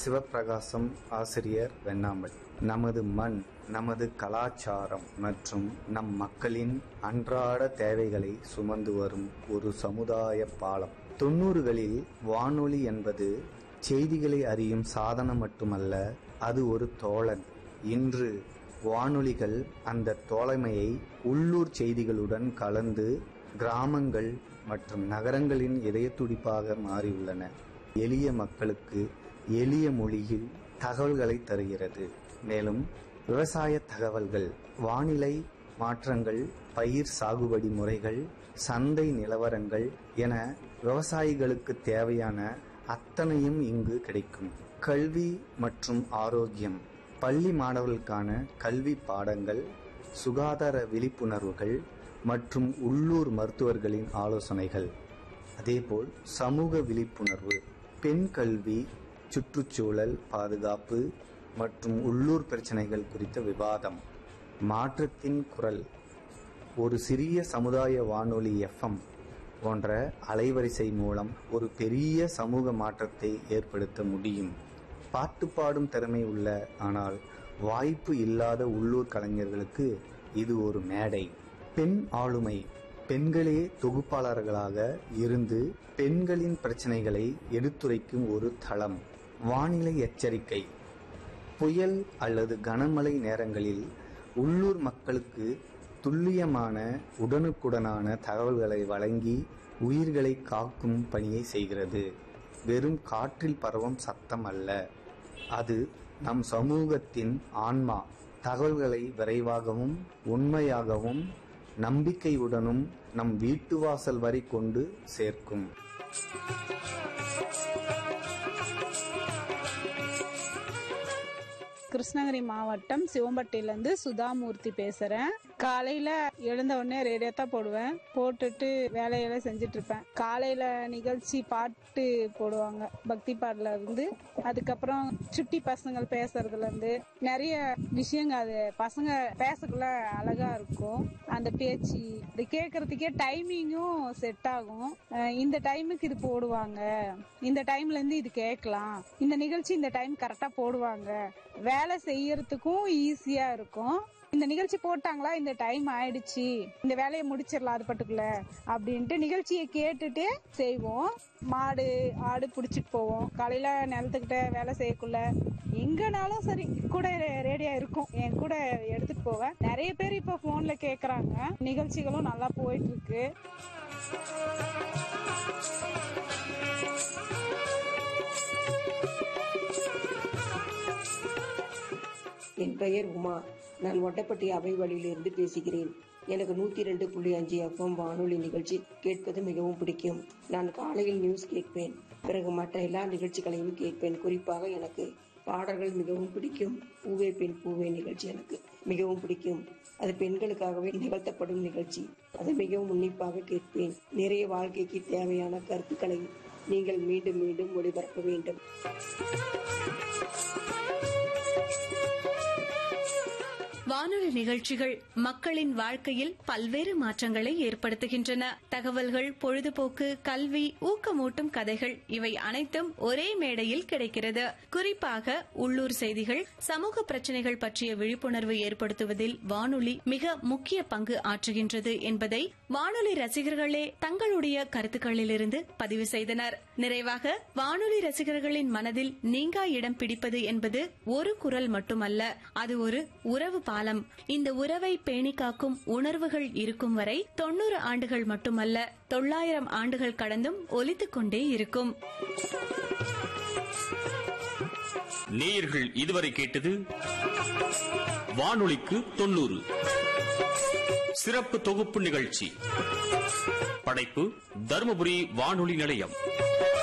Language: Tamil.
சிவப்பிரகாசம் ஆசிரியர் வெண்ணாம்பல் நமது மண் நமது கலாச்சாரம் மற்றும் நம் மக்களின் அன்றாட தேவைகளை சுமந்து வரும் ஒரு சமுதாய பாலம் தொண்ணூறுகளில் வானொலி என்பது செய்திகளை அறியும் சாதனம் மட்டுமல்ல அது ஒரு தோழன் இன்று வானொலிகள் அந்த தோழமையை உள்ளூர் செய்திகளுடன் கலந்து கிராமங்கள் மற்றும் நகரங்களின் இதயத்துடிப்பாக மாறியுள்ளன எளிய மக்களுக்கு எளிய மொழியில் தகவல்களை தருகிறது மேலும் விவசாய தகவல்கள் வானிலை மாற்றங்கள் பயிர் சாகுபடி முறைகள் சந்தை நிலவரங்கள் என விவசாயிகளுக்கு தேவையான அத்தனையும் இங்கு கிடைக்கும் கல்வி மற்றும் ஆரோக்கியம் பள்ளி மாணவர்களுக்கான கல்வி பாடங்கள் சுகாதார விழிப்புணர்வுகள் மற்றும் உள்ளூர் மருத்துவர்களின் ஆலோசனைகள் அதேபோல் சமூக விழிப்புணர்வு பெண் கல்வி சுற்றுச்சூழல் பாதுகாப்பு மற்றும் உள்ளூர் பிரச்சனைகள் குறித்த விவாதம் மாற்றத்தின் குரல் ஒரு சிறிய சமுதாய வானொலி எஃப்எம் போன்ற அலைவரிசை மூலம் ஒரு பெரிய சமூக மாற்றத்தை ஏற்படுத்த முடியும் பாட்டு பாடும் திறமை உள்ள ஆனால் வாய்ப்பு இல்லாத உள்ளூர் கலைஞர்களுக்கு இது ஒரு மேடை பெண் ஆளுமை பெண்களே தொகுப்பாளர்களாக இருந்து பெண்களின் பிரச்சனைகளை எடுத்துரைக்கும் ஒரு தளம் வானிலை எச்சரிக்கை புயல் அல்லது கனமழை நேரங்களில் உள்ளூர் மக்களுக்கு துல்லியமான உடனுக்குடனான தகவல்களை வழங்கி உயிர்களை காக்கும் பணியை செய்கிறது வெறும் காற்றில் பரவும் சத்தம் அல்ல அது நம் சமூகத்தின் ஆன்மா தகவல்களை விரைவாகவும் உண்மையாகவும் நம்பிக்கையுடனும் நம் வீட்டு வாசல் வரை கொண்டு சேர்க்கும் கிருஷ்ணகிரி மாவட்டம் சிவம்பட்டியிலேருந்து சுதாமூர்த்தி பேசுறேன் காலையில எழுந்த உடனே ரேடியோ தான் போடுவேன் போட்டுட்டு வேலையெல்லாம் செஞ்சுட்டு இருப்பேன் காலையில நிகழ்ச்சி பாட்டு போடுவாங்க பக்தி பாடல இருந்து அதுக்கப்புறம் சுட்டி பசங்கள் பேசுறதுல இருந்து நிறைய விஷயங்க அது பசங்க பேசக்குள்ள அழகா இருக்கும் அந்த பேச்சு இது கேட்கறதுக்கே டைமிங்கும் செட் ஆகும் அஹ் இந்த டைமுக்கு இது போடுவாங்க இந்த டைம்ல இருந்து இது கேட்கலாம் இந்த நிகழ்ச்சி இந்த டைம் கரெக்டா போடுவாங்க வேலை செய்யறதுக்கும் ஈஸியா இருக்கும் இந்த நிகழ்ச்சி போட்டாங்களா இந்த டைம் ஆயிடுச்சு இந்த வேலையை முடிச்சிடலாம் அது பட்டுக்குள்ள அப்படின்ட்டு நிகழ்ச்சியை கேட்டுட்டு செய்வோம் மாடு ஆடு புடிச்சிட்டு போவோம் காலையில நிலத்துக்கிட்ட வேலை செய்யக்குள்ள எங்கனாலும் சரி கூட ரேடியா இருக்கும் என் கூட எடுத்துட்டு போவேன் நிறைய பேர் இப்ப போன்ல கேக்குறாங்க நிகழ்ச்சிகளும் நல்லா போயிட்டு இருக்கு என் பெயர் உமா நான் ஒட்டப்பட்டி அவை வழியிலிருந்து பேசுகிறேன் எனக்கு நூத்தி ரெண்டு புள்ளி அஞ்சு எஃப்எம் வானொலி நிகழ்ச்சி கேட்பது மிகவும் பிடிக்கும் நான் காலையில் நியூஸ் கேட்பேன் பிறகு மற்ற எல்லா நிகழ்ச்சிகளையும் கேட்பேன் குறிப்பாக எனக்கு பாடல்கள் மிகவும் பிடிக்கும் பூவே பெண் பூவே நிகழ்ச்சி எனக்கு மிகவும் பிடிக்கும் அது பெண்களுக்காகவே நிகழ்த்தப்படும் நிகழ்ச்சி அதை மிகவும் உன்னிப்பாக கேட்பேன் நிறைய வாழ்க்கைக்கு தேவையான கருத்துக்களை நீங்கள் மீண்டும் மீண்டும் ஒளிபரப்ப வேண்டும் வானொலி நிகழ்ச்சிகள் மக்களின் வாழ்க்கையில் பல்வேறு மாற்றங்களை ஏற்படுத்துகின்றன தகவல்கள் பொழுதுபோக்கு கல்வி ஊக்கமூட்டும் கதைகள் இவை அனைத்தும் ஒரே மேடையில் கிடைக்கிறது குறிப்பாக உள்ளூர் செய்திகள் சமூக பிரச்சினைகள் பற்றிய விழிப்புணர்வு ஏற்படுத்துவதில் வானொலி மிக முக்கிய பங்கு ஆற்றுகின்றது என்பதை வானொலி ரசிகர்களே தங்களுடைய கருத்துக்களிலிருந்து பதிவு செய்தனர் நிறைவாக வானொலி ரசிகர்களின் மனதில் நீங்கா இடம் பிடிப்பது என்பது ஒரு குரல் மட்டுமல்ல அது ஒரு உறவு பாலம் இந்த உறவை பேணி காக்கும் உணர்வுகள் இருக்கும் வரை தொண்ணூறு ஆண்டுகள் மட்டுமல்ல தொள்ளாயிரம் ஆண்டுகள் கடந்தும் ஒலித்துக் கொண்டே இருக்கும் நேயர்கள் இதுவரை கேட்டது வானொலிக்கு தொண்ணூறு சிறப்பு தொகுப்பு நிகழ்ச்சி படைப்பு தருமபுரி வானொலி நிலையம்